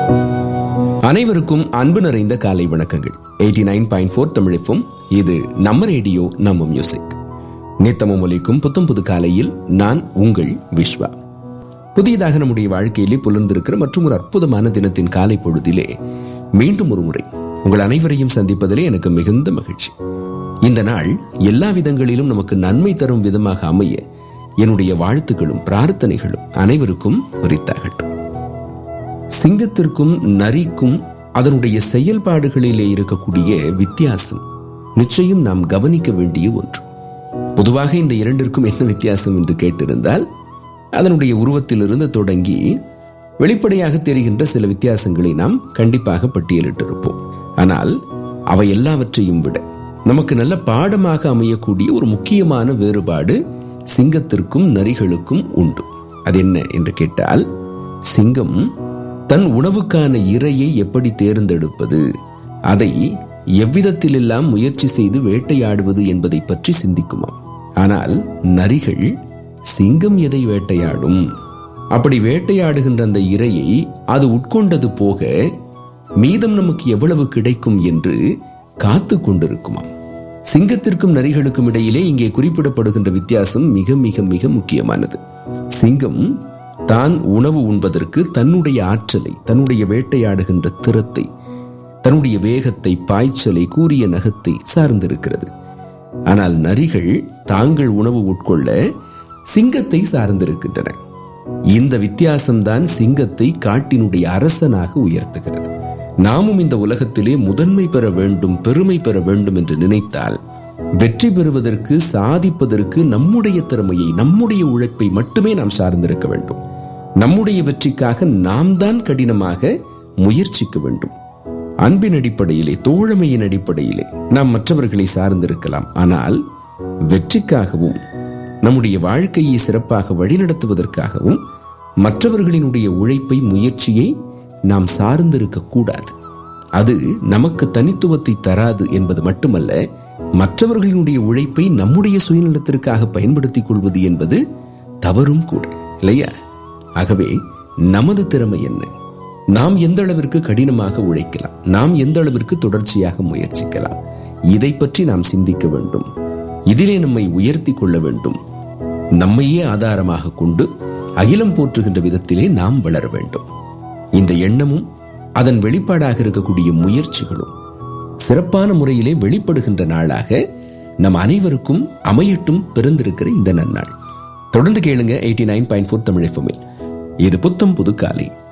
அனைவருக்கும் அன்பு நிறைந்த காலை வணக்கங்கள் எயிட்டி நைன் பாயிண்ட் ஃபோர் தமிழிப்பும் இது நம்ம ரேடியோ நம்ம மியூசிக் நித்தமும் ஒலிக்கும் புத்தம் புது காலையில் நான் உங்கள் விஸ்வா புதியதாக நம்முடைய வாழ்க்கையிலே புலர்ந்திருக்கிற மற்றும் ஒரு அற்புதமான தினத்தின் காலை பொழுதிலே மீண்டும் ஒரு முறை உங்கள் அனைவரையும் சந்திப்பதிலே எனக்கு மிகுந்த மகிழ்ச்சி இந்த நாள் எல்லா விதங்களிலும் நமக்கு நன்மை தரும் விதமாக அமைய என்னுடைய வாழ்த்துக்களும் பிரார்த்தனைகளும் அனைவருக்கும் உரித்தாகட்டும் சிங்கத்திற்கும் நரிக்கும் அதனுடைய செயல்பாடுகளிலே இருக்கக்கூடிய வித்தியாசம் நிச்சயம் நாம் கவனிக்க வேண்டிய ஒன்று பொதுவாக இந்த இரண்டிற்கும் என்ன வித்தியாசம் என்று கேட்டிருந்தால் அதனுடைய உருவத்திலிருந்து தொடங்கி வெளிப்படையாக தெரிகின்ற சில வித்தியாசங்களை நாம் கண்டிப்பாக பட்டியலிட்டிருப்போம் ஆனால் அவை எல்லாவற்றையும் விட நமக்கு நல்ல பாடமாக அமையக்கூடிய ஒரு முக்கியமான வேறுபாடு சிங்கத்திற்கும் நரிகளுக்கும் உண்டு அது என்ன என்று கேட்டால் சிங்கம் தன் உணவுக்கான இரையை எப்படி தேர்ந்தெடுப்பது அதை எவ்விதத்திலெல்லாம் முயற்சி செய்து வேட்டையாடுவது என்பதை பற்றி சிந்திக்குமாம் ஆனால் நரிகள் சிங்கம் எதை வேட்டையாடும் அப்படி வேட்டையாடுகின்ற அந்த இரையை அது உட்கொண்டது போக மீதம் நமக்கு எவ்வளவு கிடைக்கும் என்று காத்து கொண்டிருக்குமாம் சிங்கத்திற்கும் நரிகளுக்கும் இடையிலே இங்கே குறிப்பிடப்படுகின்ற வித்தியாசம் மிக மிக மிக முக்கியமானது சிங்கம் தான் உணவு உண்பதற்கு தன்னுடைய ஆற்றலை தன்னுடைய வேட்டையாடுகின்ற திறத்தை தன்னுடைய வேகத்தை பாய்ச்சலை கூறிய நகத்தை சார்ந்திருக்கிறது ஆனால் நரிகள் தாங்கள் உணவு உட்கொள்ள சிங்கத்தை சார்ந்திருக்கின்றன இந்த வித்தியாசம்தான் சிங்கத்தை காட்டினுடைய அரசனாக உயர்த்துகிறது நாமும் இந்த உலகத்திலே முதன்மை பெற வேண்டும் பெருமை பெற வேண்டும் என்று நினைத்தால் வெற்றி பெறுவதற்கு சாதிப்பதற்கு நம்முடைய திறமையை நம்முடைய உழைப்பை மட்டுமே நாம் சார்ந்திருக்க வேண்டும் நம்முடைய வெற்றிக்காக நாம் தான் கடினமாக முயற்சிக்க வேண்டும் அன்பின் அடிப்படையிலே தோழமையின் அடிப்படையிலே நாம் மற்றவர்களை சார்ந்திருக்கலாம் ஆனால் வெற்றிக்காகவும் நம்முடைய வாழ்க்கையை சிறப்பாக வழிநடத்துவதற்காகவும் மற்றவர்களினுடைய உழைப்பை முயற்சியை நாம் சார்ந்திருக்க கூடாது அது நமக்கு தனித்துவத்தை தராது என்பது மட்டுமல்ல மற்றவர்களினுடைய உழைப்பை நம்முடைய சுயநலத்திற்காக பயன்படுத்திக் கொள்வது என்பது தவறும் கூட இல்லையா ஆகவே நமது திறமை என்ன நாம் எந்த அளவிற்கு கடினமாக உழைக்கலாம் நாம் எந்த அளவிற்கு தொடர்ச்சியாக முயற்சிக்கலாம் இதை பற்றி நாம் சிந்திக்க வேண்டும் இதிலே நம்மை உயர்த்தி கொள்ள வேண்டும் நம்மையே ஆதாரமாக கொண்டு அகிலம் போற்றுகின்ற விதத்திலே நாம் வளர வேண்டும் இந்த எண்ணமும் அதன் வெளிப்பாடாக இருக்கக்கூடிய முயற்சிகளும் சிறப்பான முறையிலே வெளிப்படுகின்ற நாளாக நம் அனைவருக்கும் அமையட்டும் பிறந்திருக்கிற இந்த நன்னாள் தொடர்ந்து கேளுங்க eighty nine point four Tamil இது புத்தம் புது காலை